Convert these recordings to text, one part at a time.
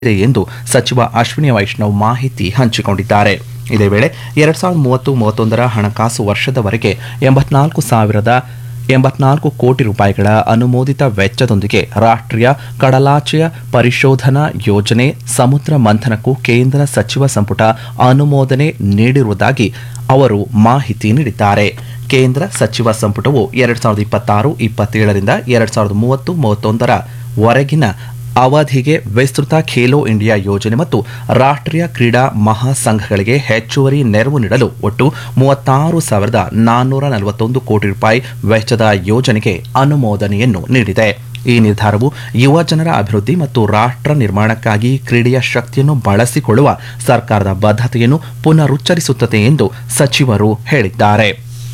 ಇದೆ ಎಂದು ಸಚಿವ ಅಶ್ವಿನಿ ವೈಷ್ಣವ್ ಮಾಹಿತಿ ಹಂಚಿಕೊಂಡಿದ್ದಾರೆ ಇದೇ ವೇಳೆ ಎರಡ್ ಸಾವಿರದ ಮೂವತ್ತು ಮೂವತ್ತೊಂದರ ಹಣಕಾಸು ವರ್ಷದವರೆಗೆ ಎಂಬತ್ನಾಲ್ಕು ಸಾವಿರದ ಎಂಬತ್ನಾಲ್ಕು ಕೋಟಿ ರೂಪಾಯಿಗಳ ಅನುಮೋದಿತ ವೆಚ್ಚದೊಂದಿಗೆ ರಾಷ್ಟ್ರೀಯ ಕಡಲಾಚೆಯ ಪರಿಶೋಧನಾ ಯೋಜನೆ ಸಮುದ್ರ ಮಂಥನಕ್ಕೂ ಕೇಂದ್ರ ಸಚಿವ ಸಂಪುಟ ಅನುಮೋದನೆ ನೀಡಿರುವುದಾಗಿ ಅವರು ಮಾಹಿತಿ ನೀಡಿದ್ದಾರೆ ಕೇಂದ್ರ ಸಚಿವ ಸಂಪುಟವು ಎರಡ್ ಸಾವಿರದ ಇಪ್ಪತ್ತಾರು ಇಪ್ಪತ್ತೇಳರಿಂದ ಎರಡ್ ಸಾವಿರದ ಮೂವತ್ತು ಮೂವತ್ತೊಂದರ ವರೆಗಿನ ಅವಧಿಗೆ ವಿಸ್ತೃತ ಖೇಲೋ ಇಂಡಿಯಾ ಯೋಜನೆ ಮತ್ತು ರಾಷ್ಟ್ರೀಯ ಕ್ರೀಡಾ ಮಹಾಸಂಘಗಳಿಗೆ ಹೆಚ್ಚುವರಿ ನೆರವು ನೀಡಲು ಒಟ್ಟು ಮೂವತ್ತಾರು ಸಾವಿರದ ನಾನ್ನೂರ ನಲವತ್ತೊಂದು ಕೋಟಿ ರೂಪಾಯಿ ವೆಚ್ಚದ ಯೋಜನೆಗೆ ಅನುಮೋದನೆಯನ್ನು ನೀಡಿದೆ ಈ ನಿರ್ಧಾರವು ಯುವ ಜನರ ಅಭಿವೃದ್ಧಿ ಮತ್ತು ರಾಷ್ಟ್ರ ನಿರ್ಮಾಣಕ್ಕಾಗಿ ಕ್ರೀಡೆಯ ಶಕ್ತಿಯನ್ನು ಬಳಸಿಕೊಳ್ಳುವ ಸರ್ಕಾರದ ಬದ್ಧತೆಯನ್ನು ಪುನರುಚ್ಚರಿಸುತ್ತದೆ ಎಂದು ಸಚಿವರು ಹೇಳಿದ್ದಾರೆ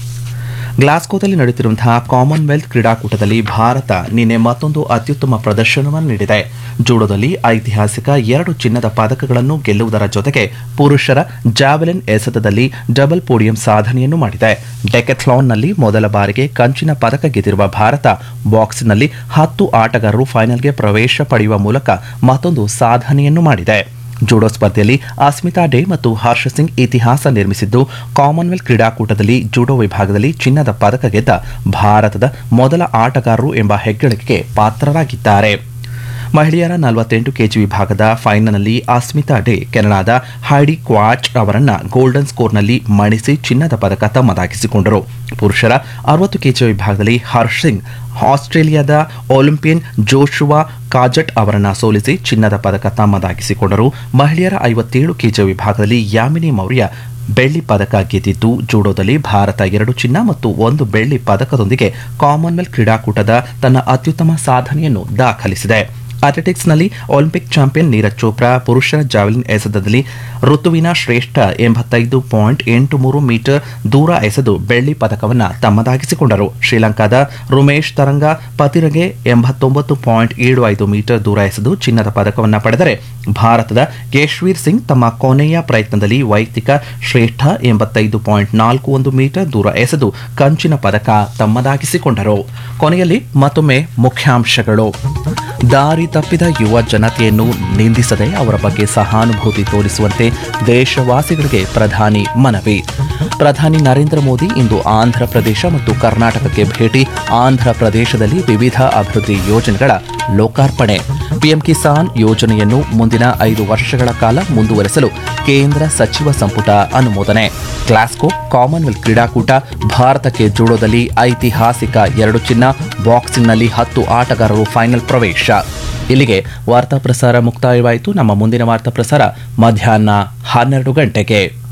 ಗ್ಲಾಸ್ಕೋದಲ್ಲಿ ನಡೆಯುತ್ತಿರುವಂತಹ ಕಾಮನ್ವೆಲ್ತ್ ಕ್ರೀಡಾಕೂಟದಲ್ಲಿ ಭಾರತ ನಿನ್ನೆ ಮತ್ತೊಂದು ಅತ್ಯುತ್ತಮ ಪ್ರದರ್ಶನವನ್ನು ನೀಡಿದೆ ಜೂಡೋದಲ್ಲಿ ಐತಿಹಾಸಿಕ ಎರಡು ಚಿನ್ನದ ಪದಕಗಳನ್ನು ಗೆಲ್ಲುವುದರ ಜೊತೆಗೆ ಪುರುಷರ ಜಾವೆಲಿನ್ ಎಸೆತದಲ್ಲಿ ಡಬಲ್ ಪೋಡಿಯಂ ಸಾಧನೆಯನ್ನು ಮಾಡಿದೆ ಡೆಕೆಥ್ಲಾನ್ನಲ್ಲಿ ಮೊದಲ ಬಾರಿಗೆ ಕಂಚಿನ ಪದಕ ಗೆದ್ದಿರುವ ಭಾರತ ಬಾಕ್ಸ್ನಲ್ಲಿ ಹತ್ತು ಆಟಗಾರರು ಫೈನಲ್ಗೆ ಪ್ರವೇಶ ಪಡೆಯುವ ಮೂಲಕ ಮತ್ತೊಂದು ಸಾಧನೆಯನ್ನು ಮಾಡಿದೆ ಜೂಡೋ ಸ್ಪರ್ಧೆಯಲ್ಲಿ ಅಸ್ಮಿತಾ ಡೇ ಮತ್ತು ಹರ್ಷ ಸಿಂಗ್ ಇತಿಹಾಸ ನಿರ್ಮಿಸಿದ್ದು ಕಾಮನ್ವೆಲ್ತ್ ಕ್ರೀಡಾಕೂಟದಲ್ಲಿ ಜೂಡೋ ವಿಭಾಗದಲ್ಲಿ ಚಿನ್ನದ ಪದಕ ಗೆದ್ದ ಭಾರತದ ಮೊದಲ ಆಟಗಾರರು ಎಂಬ ಹೆಗ್ಗಳಿಕೆಗೆ ಪಾತ್ರರಾಗಿದ್ದಾರೆ ಮಹಿಳೆಯರ ನಲವತ್ತೆಂಟು ಕೆಜಿ ವಿಭಾಗದ ಫೈನಲ್ನಲ್ಲಿ ಅಸ್ಮಿತಾ ಡೇ ಕೆನಡಾದ ಹೈಡಿ ಕ್ವಾಚ್ ಅವರನ್ನ ಗೋಲ್ಡನ್ ಸ್ಕೋರ್ನಲ್ಲಿ ಮಣಿಸಿ ಚಿನ್ನದ ಪದಕ ತಮ್ಮದಾಗಿಸಿಕೊಂಡರು ಪುರುಷರ ಅರವತ್ತು ಕೆಜಿ ವಿಭಾಗದಲ್ಲಿ ಹರ್ಷ್ ಸಿಂಗ್ ಆಸ್ಟ್ರೇಲಿಯಾದ ಒಲಿಂಪಿಯನ್ ಜೋಶುವಾ ಕಾಜಟ್ ಅವರನ್ನ ಸೋಲಿಸಿ ಚಿನ್ನದ ಪದಕ ತಮ್ಮದಾಗಿಸಿಕೊಂಡರು ಮಹಿಳೆಯರ ಐವತ್ತೇಳು ಕೆಜಿ ವಿಭಾಗದಲ್ಲಿ ಯಾಮಿನಿ ಮೌರ್ಯ ಬೆಳ್ಳಿ ಪದಕ ಗೆದ್ದಿದ್ದು ಜೂಡೋದಲ್ಲಿ ಭಾರತ ಎರಡು ಚಿನ್ನ ಮತ್ತು ಒಂದು ಬೆಳ್ಳಿ ಪದಕದೊಂದಿಗೆ ಕಾಮನ್ವೆಲ್ತ್ ಕ್ರೀಡಾಕೂಟದ ತನ್ನ ಅತ್ಯುತ್ತಮ ಸಾಧನೆಯನ್ನು ದಾಖಲಿಸಿದೆ ಅಥ್ಲೆಟಿಕ್ಸ್ನಲ್ಲಿ ಒಲಿಂಪಿಕ್ ಚಾಂಪಿಯನ್ ನೀರಜ್ ಚೋಪ್ರಾ ಪುರುಷರ ಜಾವೆಲಿನ್ ಎಸೆತದಲ್ಲಿ ಋತುವಿನ ಶ್ರೇಷ್ಠ ಎಂಬತ್ತೈದು ಪಾಯಿಂಟ್ ಎಂಟು ಮೂರು ಮೀಟರ್ ದೂರ ಎಸೆದು ಬೆಳ್ಳಿ ಪದಕವನ್ನು ತಮ್ಮದಾಗಿಸಿಕೊಂಡರು ಶ್ರೀಲಂಕಾದ ರುಮೇಶ್ ತರಂಗ ಪತಿರಗೆ ಎಂಬತ್ತೊಂಬತ್ತು ಪಾಯಿಂಟ್ ಏಳು ಐದು ಮೀಟರ್ ದೂರ ಎಸೆದು ಚಿನ್ನದ ಪದಕವನ್ನು ಪಡೆದರೆ ಭಾರತದ ಯಶ್ವೀರ್ ಸಿಂಗ್ ತಮ್ಮ ಕೊನೆಯ ಪ್ರಯತ್ನದಲ್ಲಿ ವೈಯಕ್ತಿಕ ಶ್ರೇಷ್ಠ ಎಂಬತ್ತೈದು ಪಾಯಿಂಟ್ ನಾಲ್ಕು ಒಂದು ಮೀಟರ್ ದೂರ ಎಸೆದು ಕಂಚಿನ ಪದಕ ತಮ್ಮದಾಗಿಸಿಕೊಂಡರು ಕೊನೆಯಲ್ಲಿ ಮತ್ತೊಮ್ಮೆ ಮುಖ್ಯಾಂಶಗಳು ದಾರಿ ತಪ್ಪಿದ ಯುವ ಜನತೆಯನ್ನು ನಿಂದಿಸದೆ ಅವರ ಬಗ್ಗೆ ಸಹಾನುಭೂತಿ ತೋರಿಸುವಂತೆ ದೇಶವಾಸಿಗಳಿಗೆ ಪ್ರಧಾನಿ ಮನವಿ ಪ್ರಧಾನಿ ನರೇಂದ್ರ ಮೋದಿ ಇಂದು ಆಂಧ್ರ ಪ್ರದೇಶ ಮತ್ತು ಕರ್ನಾಟಕಕ್ಕೆ ಭೇಟಿ ಆಂಧ್ರ ಪ್ರದೇಶದಲ್ಲಿ ವಿವಿಧ ಅಭಿವೃದ್ಧಿ ಯೋಜನೆಗಳ ಲೋಕಾರ್ಪಣೆ ಪಿಎಂ ಕಿಸಾನ್ ಯೋಜನೆಯನ್ನು ಮುಂದಿನ ಐದು ವರ್ಷಗಳ ಕಾಲ ಮುಂದುವರೆಸಲು ಕೇಂದ್ರ ಸಚಿವ ಸಂಪುಟ ಅನುಮೋದನೆ ಗ್ಲಾಸ್ಕೋ ಕಾಮನ್ವೆಲ್ತ್ ಕ್ರೀಡಾಕೂಟ ಭಾರತಕ್ಕೆ ಜೂಡೋದಲ್ಲಿ ಐತಿಹಾಸಿಕ ಎರಡು ಚಿನ್ನ ಬಾಕ್ಸಿಂಗ್ನಲ್ಲಿ ಹತ್ತು ಆಟಗಾರರು ಫೈನಲ್ ಪ್ರವೇಶ ಇಲ್ಲಿಗೆ ವಾರ್ತಾ ಪ್ರಸಾರ ಮುಕ್ತಾಯವಾಯಿತು ನಮ್ಮ ಮುಂದಿನ ವಾರ್ತಾ ಪ್ರಸಾರ ಮಧ್ಯಾಹ್ನ ಹನ್ನೆರಡು ಗಂಟೆಗೆ